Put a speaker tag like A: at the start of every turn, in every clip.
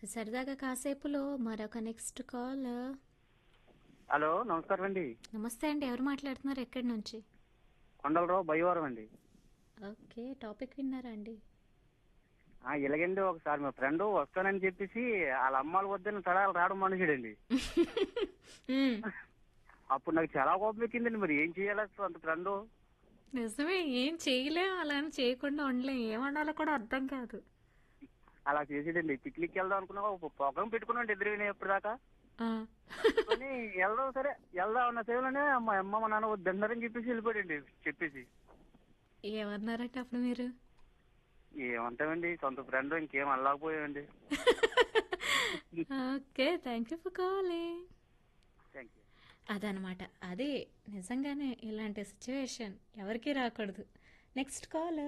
A: సరదాగా కాసేపులో మరొక next call
B: hello నమస్కారం అండి
A: నమస్తే అండి ఎవరు మాట్లాడుతున్నారు ఎక్కడి నుంచి
B: కొండలరావు బయ్యవరం అండి
A: ఓకే టాపిక్ విన్నారా అండి
B: ఆ, ఇలాగండి ఒకసారి మా ఫ్రెండ్ వస్తానని చెప్పేసి వాళ్ళ అమ్మాలు వద్దని తడాలు రావడం మనుషుడండి
A: మ్మ్.
B: అప్పుడు నాకు చాలా కోపం ఎక్కిందండి మరి ఏం చేయాలి అసలు అంత ఫ్రెండ్
A: నిజమే ఏం చేయలేం అలా అని చేయకుండా ఉండలేం ఏమనాలో కూడా అర్థం కాదు
B: అలా చేసేదండి పిక్నిక్ వెళ్దాం అనుకున్నా ఒక ప్రోగ్రామ్ పెట్టుకున్నాం ఎదురు ఎప్పటిదాకా
A: ఆ.
B: కానీ వెళ్దాం సరే వెళ్దాం అన్న సేవలోనే మా అమ్మ మా నాన్న వద్దన్నారని చెప్పేసి వెళ్ళిపోయాడండి చెప్పేసి
A: ఏమన్నారంటే అప్పుడు మీరు
B: ఏమంటామండి సొంత ఫ్రెండ్ ఇంకేం అల్లాకపోయామండి
A: okay thank you for calling
B: thank you
A: అదనమాట అది నిజంగానే ఇలాంటి సిచ్యువేషన్ ఎవరికి రాకూడదు next call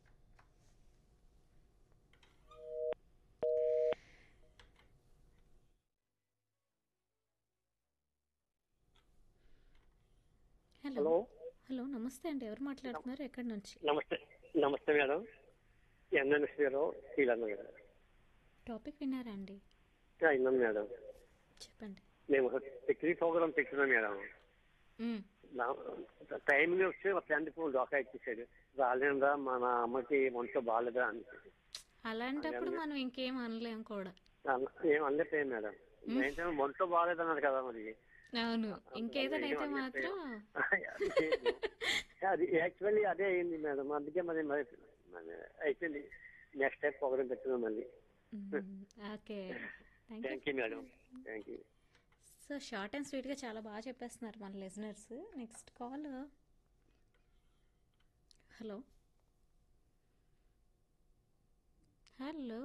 A: hello
C: hello
A: hello నమస్తే అండి ఎవరు మాట్లాడుతున్నారు ఎక్కడి నుంచి
C: నమస్తే నమస్తే మేడం ఎన్ఎన్ఎస్వీరావు శ్రీలంక మేడం
A: టాపిక్ విన్నారా అండి
C: అయినాం మేడం
A: చెప్పండి
C: మేము పిక్నిక్ ప్రోగ్రామ్ పెట్టుకున్నాం మేడం
A: మ్మ్.
C: టైంలో వచ్చి ఒక ఫ్రెండ్ ఫోన్ డోకా ఇచ్చేసాడు రాలేదా మన అమ్మకి మనసు బాగాలేదా అని
A: అలాంటప్పుడు మనం ఇంకేం అనలేం కూడా
C: అన్న- ఏం అనలేకపోయాం మేడం ఏంటంటే మనసు బాగాలేదన్నారు కదా మరి
A: అవును ఇంకేదైనా అయితే మాత్రం
C: అది యాక్చువల్లీ అదే అయింది మేడం అందుకే మరి మరి మరి అయిపోయింది నెక్స్ట్ టైం ప్రోగ్రామ్ పెట్టుకున్నాం మళ్ళీ
A: మ్మ్. Okay thank you
C: thank you madam thank you
A: so short and స్వీట్గా చాలా బాగా చెప్పేస్తున్నారు మన listeners next call hello hello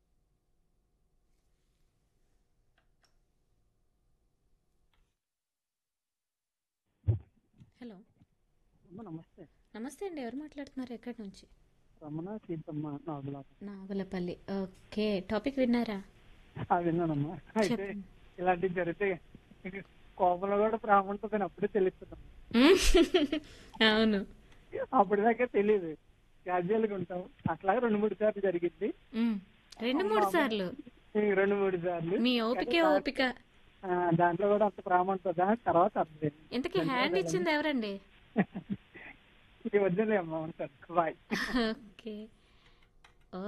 A: hello
B: అమ్మ నమస్తే
A: నమస్తే అండి ఎవరు మాట్లాడుతున్నారు ఎక్కడి నుంచి
B: రమణ సీతమ్మ నాగుల
A: నాగులపల్లి ఓకే టాపిక్ విన్నారా
B: విన్నానమ్మా అయితే
A: చెప్పండి.
B: ఇలాంటివి జరిగితే కోపంలో కూడా ప్రేమ ఉంటుందని అప్పుడే తెలుస్తున్నాం
A: అవును
B: అప్పుడు దాకా తెలియదు క్యాజువల్గా ఉంటాం అట్లాగే రెండు మూడు సార్లు జరిగింది
A: మ్మ్. రెండు మూడు సార్లు
B: ఈ రెండు మూడు సార్లు
A: మీ ఓపికే ఓపిక
B: ఆ, దాంట్లో కూడా అంత ప్రేమ ఉంటుందా తర్వాత అర్థం
A: ఇంతకీ హ్యాండ్ ఇచ్చింది ఎవరండి
B: ఇది వద్దులే అమ్మా ఉంటాను బాయ్
A: ఓకే ఓ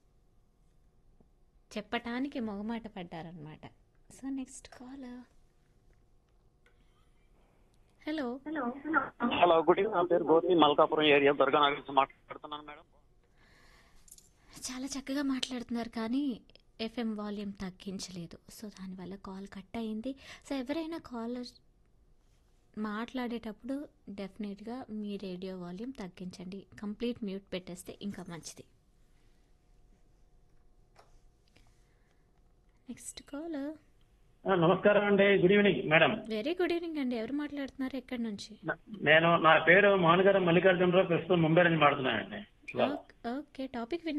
A: చెప్పటానికి మొగమాట పడ్డారనమాట so next call hello
D: hello good evening నా పేరు గోపి మల్కాపురం ఏరియా దుర్గానగర్ నుంచి మాట్లాడుతున్నాను మేడం
A: చాలా చక్కగా మాట్లాడుతున్నారు కానీ ఎఫ్ఎం వాల్యూమ్ తగ్గించలేదు సో దానివల్ల కాల్ కట్ అయింది సో ఎవరైనా కాలర్ మాట్లాడేటప్పుడు డెఫినెట్గా మీ రేడియో వాల్యూమ్ తగ్గించండి కంప్లీట్ మ్యూట్ పెట్టేస్తే ఇంకా మంచిది నెక్స్ట్ కాల్
E: నమస్కారం అండి good evening madam
A: very good evening అండి ఎవరు మాట్లాడుతున్నారు ఎక్కడి నుంచి
E: న- నేను నా పేరు మానగారం మల్లికార్జునరావు ప్రస్తుతం ముంబై నుంచి మాట్లాడుతున్నానండి
A: ఓకే టాపిక్ విన్న